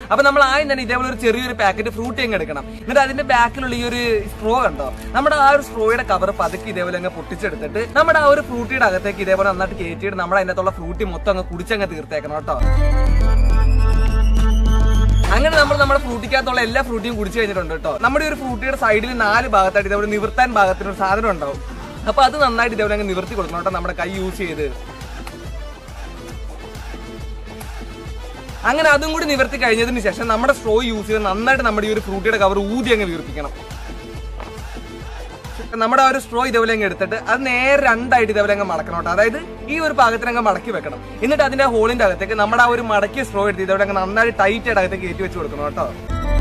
അപ്പൊ നമ്മൾ ആദ്യം തന്നെ ഇതേപോലെ ഒരു ചെറിയൊരു പാക്കറ്റ് ഫ്രൂട്ടി അങ്ങ് എടുക്കണം എന്നിട്ട് അതിന്റെ ബാക്കിലുള്ള ഈ ഒരു സ്ട്രോ കണ്ടോ നമ്മുടെ ആ ഒരു സ്ട്രോയുടെ കവർ പതുക്കെ ഇതേപോലെ അങ്ങ് പൊട്ടിച്ചെടുത്തിട്ട് നമ്മുടെ ആ ഒരു ഫ്രൂട്ടിയുടെ അകത്തേക്ക് ഇതേപോലെ നന്നായിട്ട് കയറ്റിയിട്ട് നമ്മുടെ അതിനകത്തുള്ള ഫ്രൂട്ടി മൊത്തം അങ്ങ് കുടിച്ചങ്ങ് തീർത്തേക്കണം കേട്ടോ അങ്ങനെ നമ്മൾ നമ്മുടെ ഫ്രൂട്ടിക്കകത്തുള്ള എല്ലാ ഫ്രൂട്ടിയും കുടിച്ചു കഴിഞ്ഞിട്ടുണ്ട് കേട്ടോ നമ്മുടെ ഒരു ഫ്രൂട്ടിയുടെ സൈഡിൽ നാല് ഭാഗത്തായിട്ട് ഇതേപോലെ നിവർത്താൻ ഭാഗത്തിന് ഒരു സാധനം ഉണ്ടാവും അപ്പൊ അത് നന്നായിട്ട് ഇതേപോലെ അങ്ങ് നിവർത്തി കൊടുക്കണം കേട്ടോ നമ്മുടെ കൈ യൂസ് ചെയ്ത് അങ്ങനെ അതും കൂടി നിവർത്തി കഴിഞ്ഞതിന് ശേഷം നമ്മുടെ സ്ട്രോ യൂസ് ചെയ്ത് നന്നായിട്ട് നമ്മുടെ ഈ ഒരു ഫ്രൂട്ടിയുടെ കവർ ഊതി അങ്ങ് വീർപ്പിക്കണം നമ്മുടെ ആ ഒരു സ്ട്രോ ഇതേപോലെ അങ്ങ് എടുത്തിട്ട് അത് നേരെ രണ്ടായിട്ട് ഇതേപോലെ അങ്ങ് മടക്കണം കേട്ടോ അതായത് ഈ ഒരു പാകത്തിന് അങ്ങ് മടക്കി വെക്കണം എന്നിട്ട് അതിന്റെ ഹോളിന്റെ അകത്തേക്ക് നമ്മുടെ ആ ഒരു മടക്കിയ സ്ട്രോ എടുത്ത് ഇതേപോലെ അങ്ങ് നന്നായിട്ട് ടൈറ്റ് ആയിട്ട് അകത്തേക്ക് കയറ്റി വെച്ച് കൊടുക്കണം കേട്ടോ